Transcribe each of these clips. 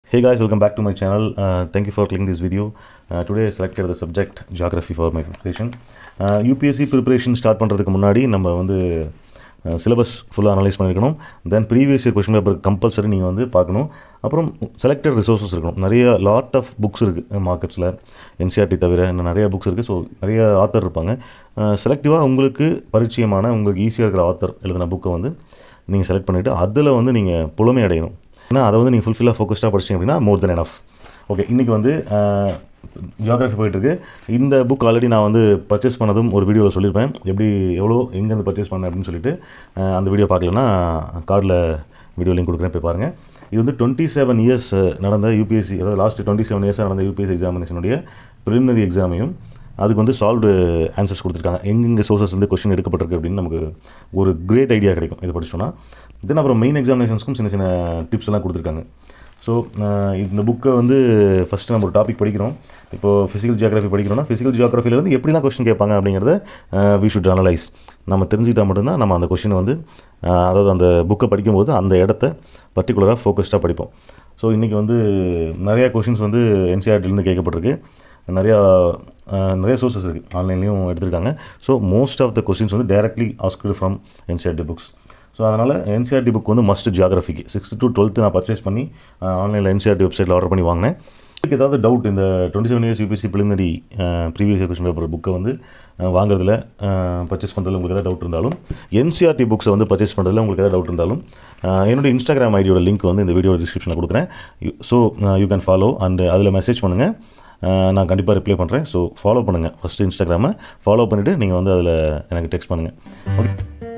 Hey guys, welcome back to my channel. Uh, thank you for clicking this video. Uh, today I selected the subject geography for my preparation. Uh, UPSC preparation start பண்ணுறதுக்கு முன்னாடி நம்ம வந்து syllabus ஃபுல்லாக analyse பண்ணியிருக்கணும் then previous year question paper compulsory நீங்கள் வந்து பார்க்கணும் அப்புறம் செலக்டட் ரிசோர்ஸஸ் இருக்கணும் நிறைய லாட் ஆஃப் புக்ஸ் இருக்குது மார்க்கெட்ஸில் என்சிஆர்டி தவிர இன்னும் நிறைய புக்ஸ் இருக்குது ஸோ நிறைய ஆத்தர் இருப்பாங்க செலக்டிவாக உங்களுக்கு பரிச்சயமான உங்களுக்கு ஈஸியாக இருக்கிற ஆத்தர் எழுதின புக்கை வந்து நீங்கள் செலக்ட் பண்ணிவிட்டு அதில் வந்து நீங்கள் புலமை அடையணும் ஏன்னா அதை வந்து நீங்கள் ஃபுல்ஃபில்லாக ஃபோக்கஸ்டாக படிச்சிங்க அப்படின்னா மோர் தென் எனஃப் ஓகே இன்றைக்கி வந்து ஜியாகிரஃபி போயிட்டுருக்கு இந்த புக் ஆல்ரெடி நான் வந்து பர்ச்சேஸ் பண்ணதும் ஒரு வீடியோவில் சொல்லியிருப்பேன் எப்படி எவ்வளோ எங்கேருந்து பர்ச்சேஸ் பண்ணேன் அப்படின்னு சொல்லிட்டு அஹ், அந்த வீடியோ பார்க்கலன்னா கார்டில் வீடியோ லிங்க் கொடுக்குறேன் போய் பாருங்கள் இது வந்து டுவெண்ட்டி செவன் இயர்ஸ் நடந்த யூபிஎஸ்சி அதாவது லாஸ்ட் டுவெண்ட்டி செவன் இயர்ஸாக நடந்த யூபிஎஸ்சி எக்ஸாமினேஷனுடைய ப்ரிலிமினரி எக்ஸாமையும் அதுக்கு வந்து சால்வ்டு ஆன்சர்ஸ் கொடுத்துருக்காங்க எங்கெங்கே சோர்சஸ் வந்து கொஸ்டின் எடுக்கப்பட்டிருக்கு அப்படின்னு நமக்கு ஒரு கிரேட் ஐடியா கிடைக்கும் இதை படிச்சோன்னா தென் அப்புறம் மெயின் எக்ஸாமினேஷன்ஸ்க்கும் சின்ன சின்ன டிப்ஸ் எல்லாம் கொடுத்துருக்காங்க ஸோ இந்த புக்கை வந்து ஃபஸ்ட்டு நம்ம ஒரு டாபிக் படிக்கிறோம் இப்போது ஃபிசிக்கல் ஜியாகிரஃபி படிக்கிறோம்னா ஃபிசிக்கல் ஜியாகிரஃபிலேருந்து எப்படிலாம் கொஸ்டின் கேட்பாங்க அப்படிங்கிறத வி ஷுட் அனலைஸ் நம்ம தெரிஞ்சுக்கிட்டா மட்டும்தான் நம்ம அந்த கொஷினை வந்து அஹ், அதாவது அந்த புக்கை படிக்கும்போது அந்த இடத்த பர்டிகுலராக ஃபோக்கஸ்டாக படிப்போம் ஸோ இன்றைக்கி வந்து நிறையா கொஷின்ஸ் வந்து என்சிஆர்டிலேருந்து கேட்கப்பட்டிருக்கு நிறையா அஹ், நிறைய சோர்சஸ் இருக்குது ஆன்லைன்லேயும் எடுத்திருக்காங்க so most of the questions வந்து directly asked from NCERT books so அதனால் என்சிஆர்டி புக் வந்து மஸ்ட் ஜியாகிரஃபிக்கு சிக்ஸ்த் டு டுவெல்த்து நான் பர்ச்சேஸ் பண்ணி ஆன்லைனில் என்சிஆர்டி வெப்சைட்டில் ஆர்டர் பண்ணி வாங்கினேன் இதுக்கு ஏதாவது டவுட் இந்த twenty seven years UPSC preliminary previous question paper புக்கை வந்து அஹ், வாங்குறதுல பர்ச்சேஸ் பண்ணுறதுல உங்களுக்கு ஏதாவது டவுட் இருந்தாலும் என்சிஆர்டி புக்ஸை வந்து பர்ச்சேஸ் பண்ணுறதுல உங்களுக்கு ஏதாவது டவுட் இருந்தாலும் அஹ், என்னோட இன்ஸ்டாகிராம் ஐடியோட லிங்க் வந்து இந்த வீடியோ டிஸ்கிரிப்ஷனில் கொடுக்குறேன் so you can follow and அதில் மெசேஜ் பண்ணுங்கள் அஹ், நான் கண்டிப்பாக ரிப்ளை பண்ணுறேன் ஸோ ஃபாலோ பண்ணுங்கள் ஃபஸ்ட்டு இன்ஸ்டாகிராமை ஃபாலோ பண்ணிவிட்டு நீங்கள் வந்து அதில் எனக்கு டெக்ஸ்ட் பண்ணுங்கள் ஓகே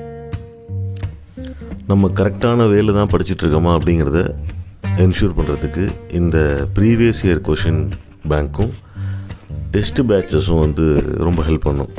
நம்ம கரெக்டான வேலை தான் படிச்சுட்டு இருக்கோமா அப்படிங்கிறத என்ஷூர் பண்ணுறதுக்கு இந்த ப்ரீவியஸ் இயர் கொஷின் பேங்க்கும் டெஸ்ட் பேட்சஸும் வந்து ரொம்ப ஹெல்ப் பண்ணும்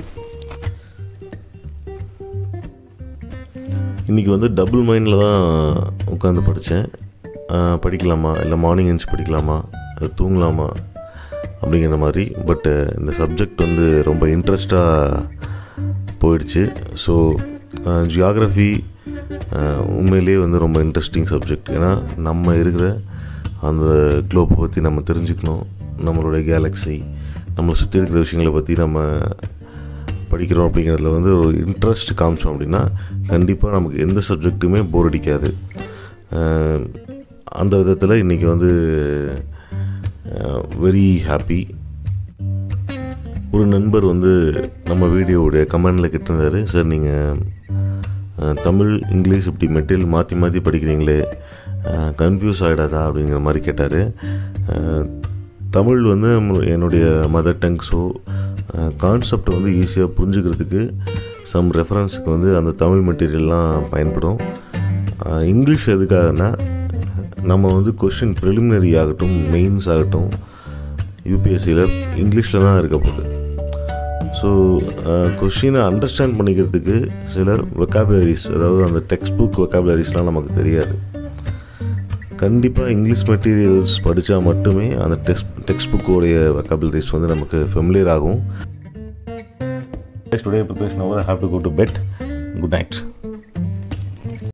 இன்றைக்கி வந்து டபுள் மைண்டில் தான் உட்காந்து படித்தேன் படிக்கலாமா இல்லை மார்னிங் எழுந்து படிக்கலாமா இல்லை தூங்கலாமா அப்படிங்கிற மாதிரி பட் இந்த சப்ஜெக்ட் வந்து ரொம்ப இன்ட்ரெஸ்டாக போயிடுச்சு ஸோ ஜியாகிரஃபி உண்மையிலேயே வந்து ரொம்ப இன்ட்ரெஸ்டிங் சப்ஜெக்ட் ஏன்னா நம்ம இருக்கிற அந்த குளோப்பை பற்றி நம்ம தெரிஞ்சுக்கணும் நம்மளுடைய கேலக்ஸி நம்மளை சுற்றி இருக்கிற விஷயங்களை பற்றி நம்ம படிக்கிறோம் அப்படிங்கிறதுல வந்து ஒரு இன்ட்ரெஸ்ட் காமிச்சோம் அப்படின்னா கண்டிப்பாக நமக்கு எந்த சப்ஜெக்ட்டுமே போர் அடிக்காது அஹ், அந்த விதத்தில் இன்றைக்கி வந்து வெரி ஹாப்பி ஒரு நண்பர் வந்து நம்ம வீடியோவுடைய கமெண்டில் கேட்டிருந்தாரு சார் நீங்கள் தமிழ் இங்கிலீஷ் இப்படி மெட்டீரியல் மாற்றி மாற்றி படிக்கிறீங்களே கன்ஃபியூஸ் ஆகிடாதா அப்படிங்கிற மாதிரி கேட்டார் தமிழ் வந்து நம்ம- என்னுடைய மதர் டங் ஸோ கான்செப்டை வந்து ஈஸியாக புரிஞ்சுக்கிறதுக்கு சம் ரெஃபரன்ஸுக்கு வந்து அந்த தமிழ் மெட்டீரியல்லாம் பயன்படும் அஹ், இங்கிலீஷ் எதுக்காகனா நம்ம வந்து கொஷின் ப்ரிலிமினரி ஆகட்டும் மெயின்ஸ் ஆகட்டும் யூபிஎஸ்சியில் இங்கிலீஷில் தான் இருக்க போகுது ஸோ கொஷினை அண்டர்ஸ்டாண்ட் பண்ணிக்கிறதுக்கு சில வெக்காபுலரிஸ் அதாவது அந்த டெக்ஸ்ட் புக் வெக்காபுலரிஸ்லாம் நமக்கு தெரியாது கண்டிப்பாக இங்கிலீஷ் மெட்டீரியல்ஸ் படித்தா மட்டுமே அந்த டெக்ஸ்ட் டெக்ஸ்ட் புக்கோடைய வெக்காபுலரிஸ் வந்து நமக்கு ஃபெமிலியர் ஆகும் today preparation over I have to go to bed good night